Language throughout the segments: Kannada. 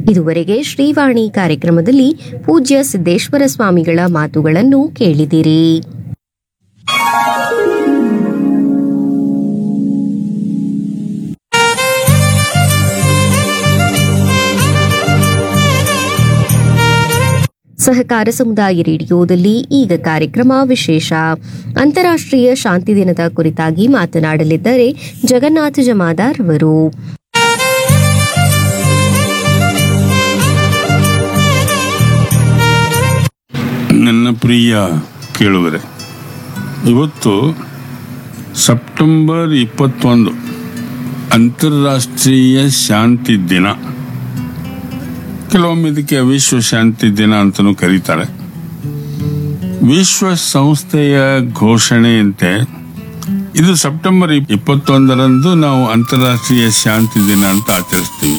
ಇದುವರೆಗೆ ಶ್ರೀವಾಣಿ ಕಾರ್ಯಕ್ರಮದಲ್ಲಿ ಪೂಜ್ಯ ಸಿದ್ದೇಶ್ವರ ಸ್ವಾಮಿಗಳ ಮಾತುಗಳನ್ನು ಕೇಳಿದಿರಿ ಸಹಕಾರ ಸಮುದಾಯ ರೇಡಿಯೋದಲ್ಲಿ ಈಗ ಕಾರ್ಯಕ್ರಮ ವಿಶೇಷ ಅಂತಾರಾಷ್ಟ್ರೀಯ ಶಾಂತಿ ದಿನದ ಕುರಿತಾಗಿ ಮಾತನಾಡಲಿದ್ದಾರೆ ಜಗನ್ನಾಥ ಜಮಾದಾರ್ ಅವರು ನನ್ನ ಪ್ರಿಯ ಕೇಳುವರೆ ಇವತ್ತು ಸೆಪ್ಟೆಂಬರ್ ಇಪ್ಪತ್ತೊಂದು ಅಂತಾರಾಷ್ಟ್ರೀಯ ಶಾಂತಿ ದಿನ ಕೆಲವೊಮ್ಮೆ ಇದಕ್ಕೆ ವಿಶ್ವ ಶಾಂತಿ ದಿನ ಅಂತಲೂ ಕರೀತಾರೆ ವಿಶ್ವ ಸಂಸ್ಥೆಯ ಘೋಷಣೆಯಂತೆ ಇದು ಸೆಪ್ಟೆಂಬರ್ ಇಪ್ಪತ್ತೊಂದರಂದು ನಾವು ಅಂತಾರಾಷ್ಟ್ರೀಯ ಶಾಂತಿ ದಿನ ಅಂತ ಆಚರಿಸ್ತೀವಿ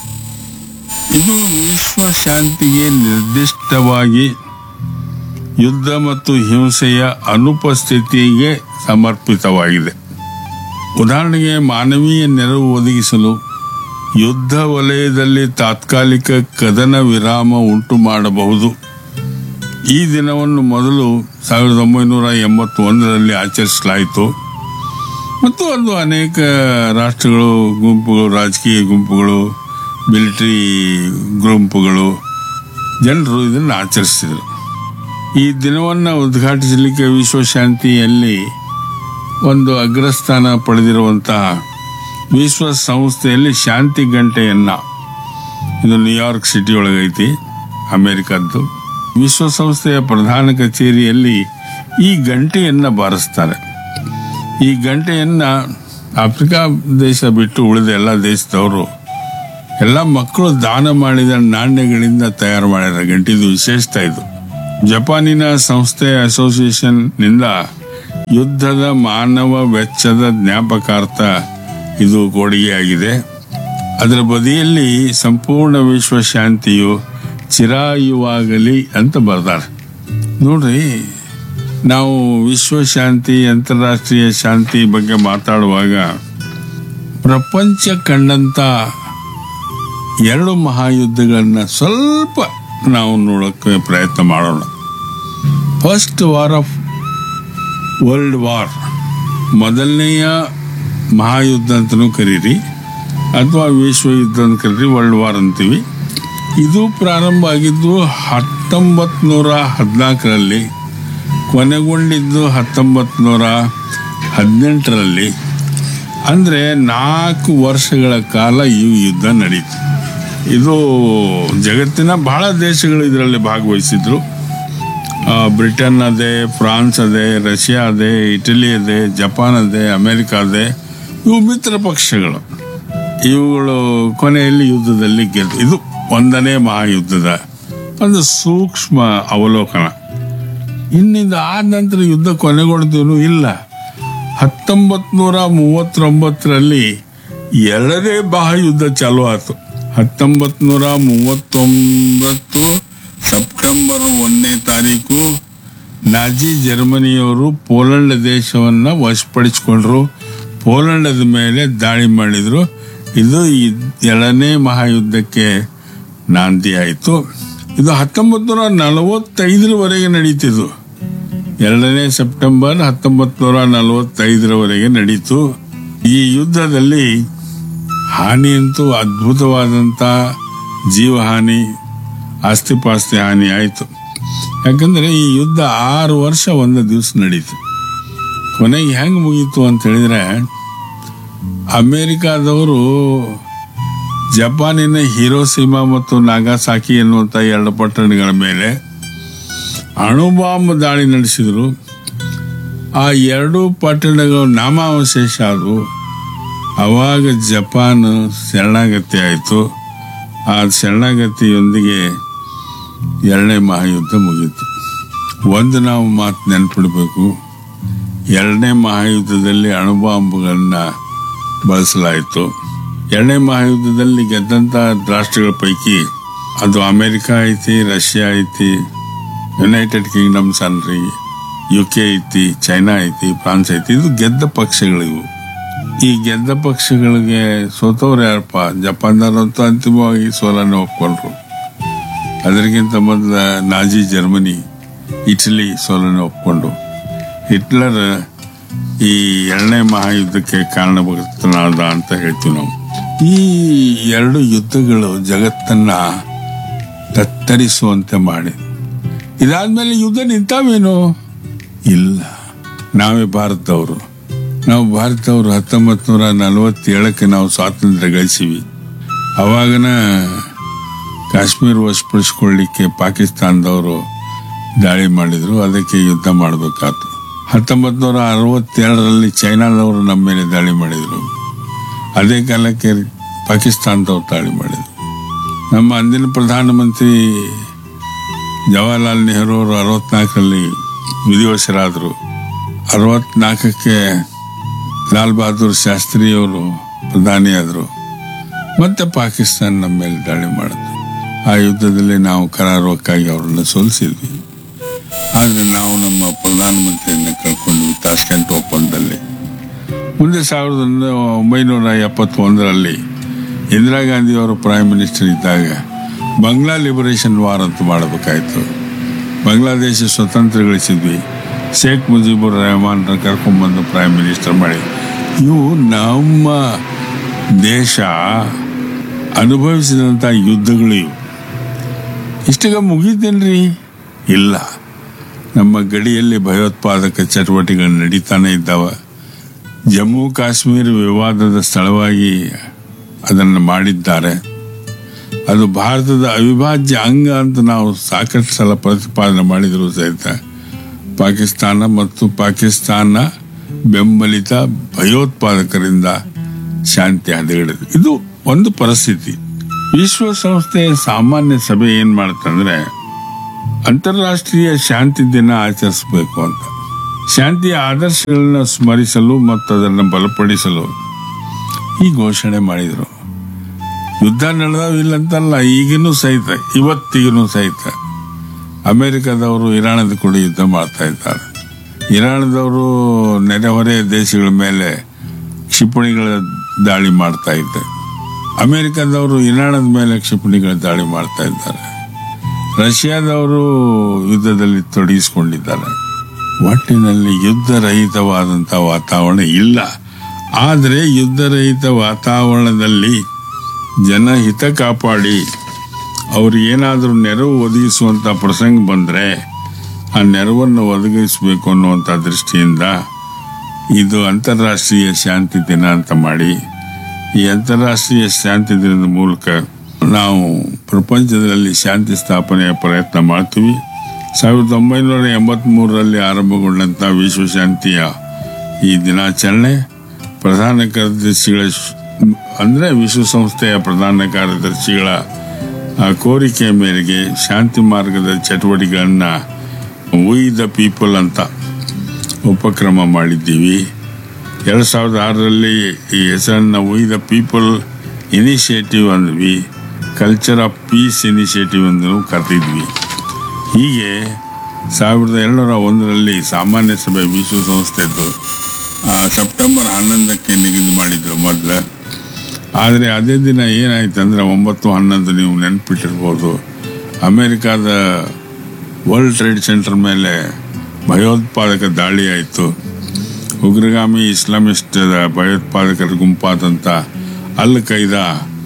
ಇದು ವಿಶ್ವ ಶಾಂತಿಗೆ ನಿರ್ದಿಷ್ಟವಾಗಿ ಯುದ್ಧ ಮತ್ತು ಹಿಂಸೆಯ ಅನುಪಸ್ಥಿತಿಗೆ ಸಮರ್ಪಿತವಾಗಿದೆ ಉದಾಹರಣೆಗೆ ಮಾನವೀಯ ನೆರವು ಒದಗಿಸಲು ಯುದ್ಧ ವಲಯದಲ್ಲಿ ತಾತ್ಕಾಲಿಕ ಕದನ ವಿರಾಮ ಉಂಟು ಮಾಡಬಹುದು ಈ ದಿನವನ್ನು ಮೊದಲು ಸಾವಿರದ ಒಂಬೈನೂರ ಎಂಬತ್ತೊಂದರಲ್ಲಿ ಆಚರಿಸಲಾಯಿತು ಮತ್ತು ಅದು ಅನೇಕ ರಾಷ್ಟ್ರಗಳು ಗುಂಪುಗಳು ರಾಜಕೀಯ ಗುಂಪುಗಳು ಮಿಲಿಟರಿ ಗುಂಪುಗಳು ಜನರು ಇದನ್ನು ಆಚರಿಸಿದರು ಈ ದಿನವನ್ನು ಉದ್ಘಾಟಿಸಲಿಕ್ಕೆ ವಿಶ್ವಶಾಂತಿಯಲ್ಲಿ ಒಂದು ಅಗ್ರಸ್ಥಾನ ಪಡೆದಿರುವಂತಹ ವಿಶ್ವ ಸಂಸ್ಥೆಯಲ್ಲಿ ಶಾಂತಿ ಗಂಟೆಯನ್ನು ಇದು ನ್ಯೂಯಾರ್ಕ್ ಸಿಟಿ ಒಳಗೈತಿ ಅಮೆರಿಕದ್ದು ವಿಶ್ವಸಂಸ್ಥೆಯ ಪ್ರಧಾನ ಕಚೇರಿಯಲ್ಲಿ ಈ ಗಂಟೆಯನ್ನು ಬಾರಿಸ್ತಾರೆ ಈ ಗಂಟೆಯನ್ನು ಆಫ್ರಿಕಾ ದೇಶ ಬಿಟ್ಟು ಉಳಿದ ಎಲ್ಲ ದೇಶದವರು ಎಲ್ಲ ಮಕ್ಕಳು ದಾನ ಮಾಡಿದ ನಾಣ್ಯಗಳಿಂದ ತಯಾರು ಮಾಡಿದ ಗಂಟೆ ಇದು ವಿಶೇಷತೆ ಇದು ಜಪಾನಿನ ಸಂಸ್ಥೆ ಅಸೋಸಿಯೇಷನ್ ನಿಂದ ಯುದ್ಧದ ಮಾನವ ವೆಚ್ಚದ ಜ್ಞಾಪಕಾರ್ಥ ಇದು ಕೊಡುಗೆಯಾಗಿದೆ ಅದರ ಬದಿಯಲ್ಲಿ ಸಂಪೂರ್ಣ ವಿಶ್ವ ಶಾಂತಿಯು ಚಿರಾಯುವಾಗಲಿ ಅಂತ ಬರ್ತಾರೆ ನೋಡ್ರಿ ನಾವು ವಿಶ್ವ ಶಾಂತಿ ಅಂತಾರಾಷ್ಟ್ರೀಯ ಶಾಂತಿ ಬಗ್ಗೆ ಮಾತಾಡುವಾಗ ಪ್ರಪಂಚ ಕಂಡಂತ ಎರಡು ಮಹಾಯುದ್ಧಗಳನ್ನ ಸ್ವಲ್ಪ ನಾವು ನೋಡೋಕ್ಕೆ ಪ್ರಯತ್ನ ಮಾಡೋಣ first war of world war ಮೊದಲನೆಯ ಮಹಾಯುದ್ಧ ಅಂತಲೂ ಕರೀರಿ ಅಥವಾ ವಿಶ್ವ ಯುದ್ಧ ಅಂತ ಕರೀರಿ ವರ್ಲ್ಡ್ ವಾರ್ ಅಂತೀವಿ ಇದು ಪ್ರಾರಂಭ ಆಗಿದ್ದು ಹತ್ತೊಂಬತ್ತು ನೂರ ಹದಿನಾಲ್ಕರಲ್ಲಿ ಕೊನೆಗೊಂಡಿದ್ದು ಹತ್ತೊಂಬತ್ತು ನೂರ ಹದಿನೆಂಟರಲ್ಲಿ ಅಂದರೆ ನಾಲ್ಕು ವರ್ಷಗಳ ಕಾಲ ಈ ಯುದ್ಧ ನಡೀತು ಇದು ಜಗತ್ತಿನ ಬಹಳ ದೇಶಗಳು ಇದರಲ್ಲಿ ಭಾಗವಹಿಸಿದ್ರು ಆ, ಬ್ರಿಟನ್ ಅದೇ ಫ್ರಾನ್ಸ್ ಅದೇ ರಷ್ಯಾ ಅದೇ ಇಟಲಿ ಅದೇ ಜಪಾನ್ ಅದೇ ಅಮೆರಿಕ ಅದೇ ಇವು ಮಿತ್ರ ಪಕ್ಷಗಳು ಇವುಗಳು ಕೊನೆಯಲ್ಲಿ ಯುದ್ಧದಲ್ಲಿ ಗೆದ್ದು ಇದು ಒಂದನೇ ಮಹಾಯುದ್ಧದ ಒಂದು ಸೂಕ್ಷ್ಮ ಅವಲೋಕನ ಇನ್ನಿಂದ ಆದ ನಂತರ ಯುದ್ಧ ಕೊನೆಗೊಳ್ತೀವೂ ಇಲ್ಲ ಹತ್ತೊಂಬತ್ ನೂರ ಮೂವತ್ತೊಂಬತ್ತರಲ್ಲಿ ಎರಡನೇ ಮಹಾಯುದ್ಧ ಚಾಲು ಆಯ್ತು ಹತ್ತೊಂಬತ್ ನೂರ ಮೂವತ್ತೊಂಬತ್ತು ಸೆಪ್ಟೆಂಬರ್ ಒಂದನೇ ತಾರೀಕು ನಾಜಿ ಜರ್ಮನಿಯವರು ಪೋಲೆಂಡ್ ದೇಶವನ್ನ ವಶಪಡಿಸಿಕೊಂಡ್ರು ಪೋಲೆಂಡದ ಮೇಲೆ ದಾಳಿ ಮಾಡಿದ್ರು ಇದು ಈ ಎರಡನೇ ಮಹಾಯುದ್ಧಕ್ಕೆ ನಾಂದಿ ಆಯಿತು ಇದು ಹತ್ತೊಂಬತ್ತು ನೂರ ನಲವತ್ತೈದರವರೆಗೆ ನಡೀತಿದ್ದು ಎರಡನೇ ಸೆಪ್ಟೆಂಬರ್ ಹತ್ತೊಂಬತ್ತು ನೂರ ನಲವತ್ತೈದರವರೆಗೆ ನಡೀತು ಈ ಯುದ್ಧದಲ್ಲಿ ಹಾನಿ ಅಂತೂ ಅದ್ಭುತವಾದಂಥ ಜೀವಹಾನಿ ಆಸ್ತಿಪಾಸ್ತಿ ಹಾನಿ ಆಯಿತು ಯಾಕಂದ್ರೆ ಈ ಯುದ್ಧ ಆರು ವರ್ಷ ಒಂದು ದಿವಸ ನಡೀತು ಕೊನೆಗೆ ಹೆಂಗೆ ಮುಗೀತು ಅಂತ ಹೇಳಿದ್ರೆ ಅಮೇರಿಕಾದವರು ಜಪಾನಿನ ಹಿರೋಸಿಮಾ ಮತ್ತು ನಾಗಾಸಾಕಿ ಎನ್ನುವಂಥ ಎರಡು ಪಟ್ಟಣಗಳ ಮೇಲೆ ಅಣುಬಾಂಬ್ ದಾಳಿ ನಡೆಸಿದ್ರು ಆ ಎರಡು ಪಟ್ಟಣಗಳು ನಾಮಾವಶೇಷ ಆದವು ಅವಾಗ ಜಪಾನ್ ಶರಣಾಗತಿ ಆಯಿತು ಆ ಶರಣಾಗತಿಯೊಂದಿಗೆ ಎರಡನೇ ಮಹಾಯುದ್ಧ ಮುಗೀತು ಒಂದು ನಾವು ಮಾತು ನೆನ್ಪಿಡ್ಬೇಕು ಎರಡನೇ ಮಹಾಯುದ್ಧದಲ್ಲಿ ಅಣುಬಾಂಬ್ಗಳನ್ನ ಬಳಸಲಾಯಿತು ಎರಡನೇ ಮಹಾಯುದ್ಧದಲ್ಲಿ ಗೆದ್ದಂಥ ರಾಷ್ಟ್ರಗಳ ಪೈಕಿ ಅದು ಅಮೆರಿಕ ಐತಿ ರಷ್ಯಾ ಐತಿ ಯುನೈಟೆಡ್ ಕಿಂಗ್ಡಮ್ಸ್ ಅನ್ರಿ ಯು ಕೆ ಐತಿ ಚೈನಾ ಐತಿ ಫ್ರಾನ್ಸ್ ಐತಿ ಇದು ಗೆದ್ದ ಪಕ್ಷಗಳಿವು ಈ ಗೆದ್ದ ಪಕ್ಷಗಳಿಗೆ ಸೋತವ್ರು ಯಾರಪ್ಪ ಜಪಾನ್ದವ್ರಂತೂ ಅಂತಿಮವಾಗಿ ಸೋಲನ್ನು ಒಪ್ಕೊಂಡ್ರು ಅದರಿಗಿಂತ ಮೊದಲ ನಾಜಿ ಜರ್ಮನಿ ಇಟಲಿ ಸೋಲನ್ನು ಒಪ್ಕೊಂಡು ಹಿಟ್ಲರ್ ಈ ಎರಡನೇ ಮಹಾಯುದ್ಧಕ್ಕೆ ಕಾರಣಭೂತನಾದ ಅಂತ ಹೇಳ್ತೀವಿ ನಾವು ಈ ಎರಡು ಯುದ್ಧಗಳು ಜಗತ್ತನ್ನ ತತ್ತರಿಸುವಂತೆ ಮಾಡಿ ಇದಾದ್ಮೇಲೆ ಯುದ್ಧ ನಿಂತಾವೇನು ಇಲ್ಲ ನಾವೇ ಭಾರತದವರು ನಾವು ಭಾರತದವರು ಹತ್ತೊಂಬತ್ತು ನೂರ ನಲವತ್ತೇಳಕ್ಕೆ ನಾವು ಸ್ವಾತಂತ್ರ್ಯ ಗಳಿಸಿವಿ ಅವಾಗನ ಕಾಶ್ಮೀರ ವಶಪಡಿಸ್ಕೊಳ್ಳಿಕ್ಕೆ ಪಾಕಿಸ್ತಾನದವರು ದಾಳಿ ಮಾಡಿದ್ರು ಅದಕ್ಕೆ ಯುದ್ಧ ಮಾಡಬೇಕಾಯ್ತು ಹತ್ತೊಂಬತ್ತು ನೂರ ಅರವತ್ತೆರಡರಲ್ಲಿ ಚೈನಾದವರು ನಮ್ಮ ಮೇಲೆ ದಾಳಿ ಮಾಡಿದರು ಅದೇ ಕಾಲಕ್ಕೆ ಪಾಕಿಸ್ತಾನದವ್ರು ದಾಳಿ ಮಾಡಿದರು ನಮ್ಮ ಅಂದಿನ ಪ್ರಧಾನಮಂತ್ರಿ ಜವಾಹರ್ಲಾಲ್ ನೆಹರು ಅವರು ಅರವತ್ನಾಲ್ಕರಲ್ಲಿ ವಿಧಿವಶರಾದರು ಅರವತ್ನಾಲ್ಕಕ್ಕೆ ಲಾಲ್ ಬಹದ್ದೂರ್ ಶಾಸ್ತ್ರಿಯವರು ಪ್ರಧಾನಿಯಾದರು ಮತ್ತೆ ಪಾಕಿಸ್ತಾನ ನಮ್ಮ ಮೇಲೆ ದಾಳಿ ಮಾಡಿದ್ರು ಆ ಯುದ್ಧದಲ್ಲಿ ನಾವು ಕರಾರುವಕ್ಕಾಗಿ ಅವರನ್ನು ಸೋಲಿಸಿದ್ವಿ ಆದರೆ ನಾವು ನಮ್ಮ ಪ್ರಧಾನಮಂತ್ರಿಯನ್ನ ಕಳ್ಕೊಂಡ್ವಿ ತಾಷ್ಕೆಂಟ್ ಒಪ್ಪಂದದಲ್ಲಿ ಮುಂದೆ ಸಾವಿರದ ಒಂಬೈನೂರ ಎಪ್ಪತ್ತೊಂದರಲ್ಲಿ ಇಂದಿರಾ ಗಾಂಧಿ ಅವರು ಪ್ರೈಮ್ ಮಿನಿಸ್ಟರ್ ಇದ್ದಾಗ ಬಂಗ್ಲಾ ಲಿಬರೇಷನ್ ವಾರ್ ಅಂತ ಮಾಡಬೇಕಾಯ್ತು ಬಾಂಗ್ಲಾದೇಶ ಸ್ವತಂತ್ರಗೊಳಿಸಿದ್ವಿ ಶೇಖ್ ಮುಜಿಬುರ್ ರೆಹಮಾನ್ ಕರ್ಕೊಂಡ್ಬಂದು ಪ್ರೈಮ್ ಮಿನಿಸ್ಟರ್ ಮಾಡಿ ಇವು ನಮ್ಮ ದೇಶ ಅನುಭವಿಸಿದಂಥ ಯುದ್ಧಗಳು ಇವು ಇಷ್ಟಗ ಮುಗಿತೇನ್ರಿ ಇಲ್ಲ ನಮ್ಮ ಗಡಿಯಲ್ಲಿ ಭಯೋತ್ಪಾದಕ ಚಟುವಟಿಕೆಗಳು ನಡೀತಾನೆ ಇದ್ದಾವ ಜಮ್ಮು ಕಾಶ್ಮೀರ ವಿವಾದದ ಸ್ಥಳವಾಗಿ ಅದನ್ನು ಮಾಡಿದ್ದಾರೆ ಅದು ಭಾರತದ ಅವಿಭಾಜ್ಯ ಅಂಗ ಅಂತ ನಾವು ಸಾಕಷ್ಟು ಸಲ ಪ್ರತಿಪಾದನೆ ಮಾಡಿದರೂ ಸಹಿತ ಪಾಕಿಸ್ತಾನ ಮತ್ತು ಪಾಕಿಸ್ತಾನ ಬೆಂಬಲಿತ ಭಯೋತ್ಪಾದಕರಿಂದ ಶಾಂತಿ ಹದಗೆಡಿದೆ ಇದು ಒಂದು ಪರಿಸ್ಥಿತಿ ವಿಶ್ವಸಂಸ್ಥೆಯ ಸಾಮಾನ್ಯ ಸಭೆ ಏನ್ ಮಾಡುತ್ತಂದ್ರೆ ಅಂತಾರಾಷ್ಟ್ರೀಯ ಶಾಂತಿ ದಿನ ಆಚರಿಸಬೇಕು ಅಂತ ಶಾಂತಿಯ ಆದರ್ಶಗಳನ್ನ ಸ್ಮರಿಸಲು ಮತ್ತು ಅದನ್ನು ಬಲಪಡಿಸಲು ಈ ಘೋಷಣೆ ಮಾಡಿದರು ಯುದ್ಧ ನಡೆದಾವಿಲ್ಲಂತಲ್ಲ ಈಗಿನೂ ಸಹಿತ ಇವತ್ತಿಗೂ ಸಹಿತ ಅಮೆರಿಕದವರು ಇರಾನದ ಕೂಡ ಯುದ್ಧ ಮಾಡ್ತಾ ಇದ್ದಾರೆ ಇರಾನದವರು ನೆರೆಹೊರೆ ದೇಶಗಳ ಮೇಲೆ ಕ್ಷಿಪಣಿಗಳ ದಾಳಿ ಮಾಡ್ತಾ ಇದ್ದಾರೆ ಅಮೆರಿಕದವರು ಇರಾನದ ಮೇಲೆ ಕ್ಷಿಪಣಿಗಳ ದಾಳಿ ಮಾಡ್ತಾ ಇದ್ದಾರೆ ರಷ್ಯಾದವರು ಯುದ್ಧದಲ್ಲಿ ತೊಡಗಿಸಿಕೊಂಡಿದ್ದಾರೆ ಒಟ್ಟಿನಲ್ಲಿ ಯುದ್ಧರಹಿತವಾದಂಥ ವಾತಾವರಣ ಇಲ್ಲ ಆದರೆ ಯುದ್ಧರಹಿತ ವಾತಾವರಣದಲ್ಲಿ ಜನ ಹಿತ ಕಾಪಾಡಿ ಅವ್ರಿಗೆ ಏನಾದರೂ ನೆರವು ಒದಗಿಸುವಂಥ ಪ್ರಸಂಗ ಬಂದರೆ ಆ ನೆರವನ್ನು ಒದಗಿಸಬೇಕು ಅನ್ನುವಂಥ ದೃಷ್ಟಿಯಿಂದ ಇದು ಅಂತಾರಾಷ್ಟ್ರೀಯ ಶಾಂತಿ ದಿನ ಅಂತ ಮಾಡಿ ಈ ಅಂತಾರಾಷ್ಟ್ರೀಯ ಶಾಂತಿ ದಿನದ ಮೂಲಕ ನಾವು ಪ್ರಪಂಚದಲ್ಲಿ ಶಾಂತಿ ಸ್ಥಾಪನೆಯ ಪ್ರಯತ್ನ ಮಾಡ್ತೀವಿ ಸಾವಿರದ ಒಂಬೈನೂರ ಎಂಬತ್ಮೂರರಲ್ಲಿ ಆರಂಭಗೊಂಡಂಥ ವಿಶ್ವಶಾಂತಿಯ ಈ ದಿನಾಚರಣೆ ಪ್ರಧಾನ ಕಾರ್ಯದರ್ಶಿಗಳ ಶ್- ಅಂದ್ರೆ ವಿಶ್ವಸಂಸ್ಥೆಯ ಪ್ರಧಾನ ಕಾರ್ಯದರ್ಶಿಗಳ ಆ ಕೋರಿಕೆಯ ಮೇರೆಗೆ ಶಾಂತಿ ಮಾರ್ಗದ ಚಟುವಟಿಕೆಗಳನ್ನ ವಿ ದ ಪೀಪಲ್ ಅಂತ ಉಪಕ್ರಮ ಮಾಡಿದ್ದೀವಿ ಎರಡು ಸಾವಿರದ ಆರರಲ್ಲಿ ಈ ಹೆಸರನ್ನ ವಿ ದ ಪೀಪಲ್ ಇನಿಷಿಯೇಟಿವ್ ಅಂದ್ವಿ ಕಲ್ಚರ್ ಆಫ್ ಪೀಸ್ ಇನಿಷಿಯೇಟಿವ್ ಎಂದು ಕರೆದಿದ್ವಿ ಹೀಗೆ ಸಾವಿರದ ಏಳ್ನೂರ ಒಂದರಲ್ಲಿ ಸಾಮಾನ್ಯ ಸಭೆ ವಿಶ್ವಸಂಸ್ಥೆದ್ದು ಆ ಸೆಪ್ಟೆಂಬರ್ ಹನ್ನೊಂದಕ್ಕೆ ನಿಗದಿ ಮಾಡಿದ್ರು ಮೊದಲು ಆದರೆ ಅದೇ ದಿನ ಏನಾಯ್ತು ಅಂದರೆ ಒಂಬತ್ತು ಹನ್ನೊಂದು ನೀವು ನೆನಪಿಟ್ಟಿರ್ಬೋದು ಅಮೇರಿಕಾದ ವರ್ಲ್ಡ್ ಟ್ರೇಡ್ ಸೆಂಟರ್ ಮೇಲೆ ಭಯೋತ್ಪಾದಕ ದಾಳಿ ಆಯಿತು ಉಗ್ರಗಾಮಿ ಇಸ್ಲಾಮಿಸ್ಟ್ ಭಯೋತ್ಪಾದಕರ ಗುಂಪಾದಂಥ ಅಲ್ ಕೈದಾ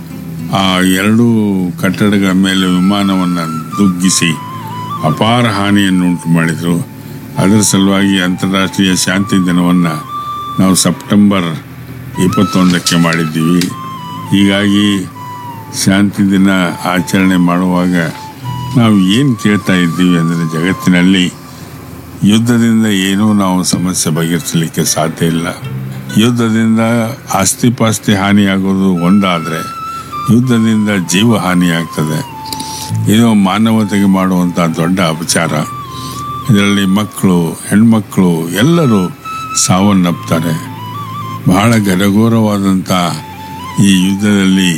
ಆ ಎರಡೂ ಕಟ್ಟಡಗಳ ಮೇಲೆ ವಿಮಾನವನ್ನು ದುಗ್ಗಿಸಿ ಅಪಾರ ಹಾನಿಯನ್ನು ಉಂಟು ಮಾಡಿದರು ಅದರ ಸಲುವಾಗಿ ಅಂತಾರಾಷ್ಟ್ರೀಯ ಶಾಂತಿ ದಿನವನ್ನು ನಾವು ಸೆಪ್ಟೆಂಬರ್ ಇಪ್ಪತ್ತೊಂದಕ್ಕೆ ಮಾಡಿದ್ದೀವಿ ಹೀಗಾಗಿ ಶಾಂತಿ ದಿನ ಆಚರಣೆ ಮಾಡುವಾಗ ನಾವು ಏನು ಕೇಳ್ತಾ ಇದ್ದೀವಿ ಅಂದರೆ ಜಗತ್ತಿನಲ್ಲಿ ಯುದ್ಧದಿಂದ ಏನೂ ನಾವು ಸಮಸ್ಯೆ ಬಗೆಹರಿಸಲಿಕ್ಕೆ ಸಾಧ್ಯ ಇಲ್ಲ ಯುದ್ಧದಿಂದ ಆಸ್ತಿ ಪಾಸ್ತಿ ಹಾನಿಯಾಗೋದು ಒಂದಾದರೆ ಯುದ್ಧದಿಂದ ಜೀವ ಹಾನಿಯಾಗ್ತದೆ ಇದು ಮಾನವತೆಗೆ ಮಾಡುವಂಥ ದೊಡ್ಡ ಅಪಚಾರ ಇದರಲ್ಲಿ ಮಕ್ಕಳು ಹೆಣ್ಮಕ್ಕಳು ಎಲ್ಲರೂ ಸಾವನ್ನಪ್ತಾರೆ ಬಹಳ ಗಡಘೋರವಾದಂಥ ಈ ಯುದ್ಧದಲ್ಲಿ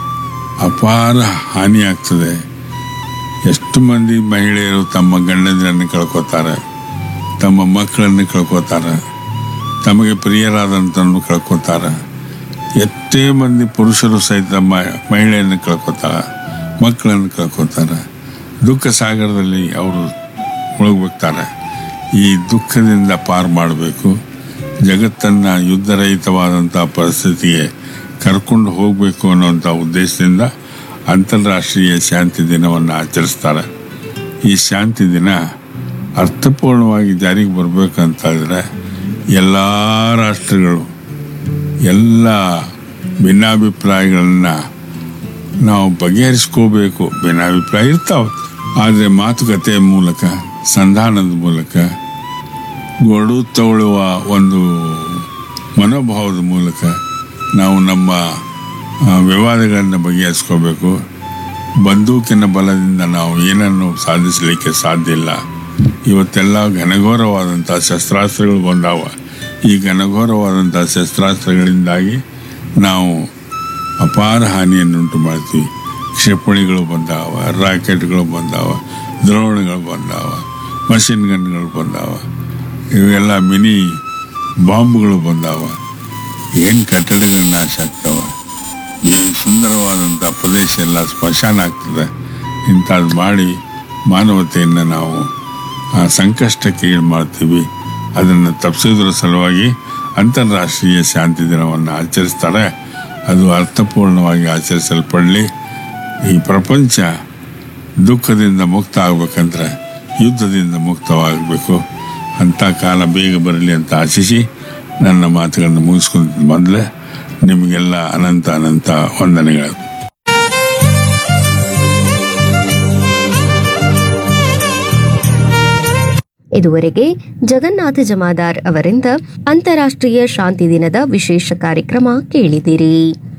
ಅಪಾರ ಹಾನಿಯಾಗ್ತದೆ ಎಷ್ಟು ಮಂದಿ ಮಹಿಳೆಯರು ತಮ್ಮ ಗಂಡಂದಿರನ್ನು ಕಳ್ಕೊತಾರೆ ತಮ್ಮ ಮಕ್ಕಳನ್ನು ಕಳ್ಕೊತಾರೆ ತಮಗೆ ಪ್ರಿಯರಾದಂಥನ್ನು ಕಳ್ಕೊತಾರೆ ಎಷ್ಟೇ ಮಂದಿ ಪುರುಷರು ಸಹಿತ ಮ- ಮಹಿಳೆಯನ್ನು ಕಳ್ಕೊತಾರ ಮಕ್ಕಳನ್ನು ಕಳ್ಕೊತಾರೆ ದುಃಖ ಸಾಗರದಲ್ಲಿ ಅವರು ಮುಳುಗ್ಬಿಡ್ತಾರೆ ಈ ದುಃಖದಿಂದ ಪಾರು ಮಾಡಬೇಕು ಜಗತ್ತನ್ನು ಯುದ್ಧರಹಿತವಾದಂಥ ಪರಿಸ್ಥಿತಿಗೆ ಕರ್ಕೊಂಡು ಹೋಗಬೇಕು ಅನ್ನುವಂಥ ಉದ್ದೇಶದಿಂದ ಅಂತಾರಾಷ್ಟ್ರೀಯ ಶಾಂತಿ ದಿನವನ್ನು ಆಚರಿಸ್ತಾರೆ ಈ ಶಾಂತಿ ದಿನ ಅರ್ಥಪೂರ್ಣವಾಗಿ ಜಾರಿಗೆ ಬರಬೇಕಂತಾದ್ರೆ ಎಲ್ಲ ರಾಷ್ಟ್ರಗಳು ಎಲ್ಲ ಭಿನ್ನಾಭಿಪ್ರಾಯಗಳನ್ನ ನಾವು ಬಗೆಹರಿಸ್ಕೋಬೇಕು ಭಿನ್ನಾಭಿಪ್ರಾಯ ಇರ್ತಾವೆ ಆದರೆ ಮಾತುಕತೆಯ ಮೂಲಕ ಸಂಧಾನದ ಮೂಲಕ ಗೊಡು ತಗೊಳ್ಳುವ ಒಂದು ಮನೋಭಾವದ ಮೂಲಕ ನಾವು ನಮ್ಮ ಆ, ವಿವಾದಗಳನ್ನು ಬಗೆಹರಿಸ್ಕೋಬೇಕು ಬಂದೂಕಿನ ಬಲದಿಂದ ನಾವು ಏನನ್ನು ಸಾಧಿಸಲಿಕ್ಕೆ ಸಾಧ್ಯ ಇಲ್ಲ ಇವತ್ತೆಲ್ಲ ಘನಘೋರವಾದಂಥ ಶಸ್ತ್ರಾಸ್ತ್ರಗಳು ಬಂದಾವ ಈ ಘನಘೋರವಾದಂಥ ಶಸ್ತ್ರಾಸ್ತ್ರಗಳಿಂದಾಗಿ ನಾವು ಅಪಾರ ಹಾನಿಯನ್ನುಂಟು ಮಾಡ್ತೀವಿ ಕ್ಷಿಪಣಿಗಳು ಬಂದಾವ ರಾಕೆಟ್ಗಳು ಬಂದಾವ ದ್ರೋಣಗಳು ಬಂದಾವ ಮಷಿನ್ ಗನ್ಗಳು ಬಂದಾವ ಇವೆಲ್ಲ ಮಿನಿ ಬಾಂಬ್ಗಳು ಬಂದಾವ ಏನು ಕಟ್ಟಡಗಳು ನಾಶ ಆಗ್ತಾವ ಏನು ಸುಂದರವಾದಂಥ ಪ್ರದೇಶ ಎಲ್ಲ ಸ್ಮಶಾನ ಆಗ್ತದೆ ಇಂಥದ್ದು ಮಾಡಿ ಮಾನವತೆಯನ್ನು ನಾವು ಆ ಸಂಕಷ್ಟಕ್ಕೆ ಏನು ಮಾಡ್ತೀವಿ ಅದನ್ನು ತಪ್ಪಿಸೋದ್ರ ಸಲುವಾಗಿ ಅಂತಾರಾಷ್ಟ್ರೀಯ ಶಾಂತಿ ದಿನವನ್ನು ಆಚರಿಸ್ತಾರೆ ಅದು ಅರ್ಥಪೂರ್ಣವಾಗಿ ಆಚರಿಸಲ್ಪಡಲಿ ಈ ಪ್ರಪಂಚ ದುಃಖದಿಂದ ಮುಕ್ತ ಆಗ್ಬೇಕಂದ್ರೆ ಯುದ್ಧದಿಂದ ಮುಕ್ತವಾಗಬೇಕು ಅಂಥ ಕಾಲ ಬೇಗ ಬರಲಿ ಅಂತ ಆಶಿಸಿ ನನ್ನ ಮಾತುಗಳನ್ನು ಮುಗಿಸ್ಕೊಂತ ಮೊದಲೇ ನಿಮಗೆಲ್ಲ ಅನಂತ ಅನಂತ ವಂದನೆಗಳು ಇದುವರೆಗೆ ಜಗನ್ನಾಥ ಜಮಾದಾರ್ ಅವರಿಂದ ಅಂತಾರಾಷ್ಟ್ರೀಯ ಶಾಂತಿ ದಿನದ ವಿಶೇಷ ಕಾರ್ಯಕ್ರಮ ಕೇಳಿದಿರಿ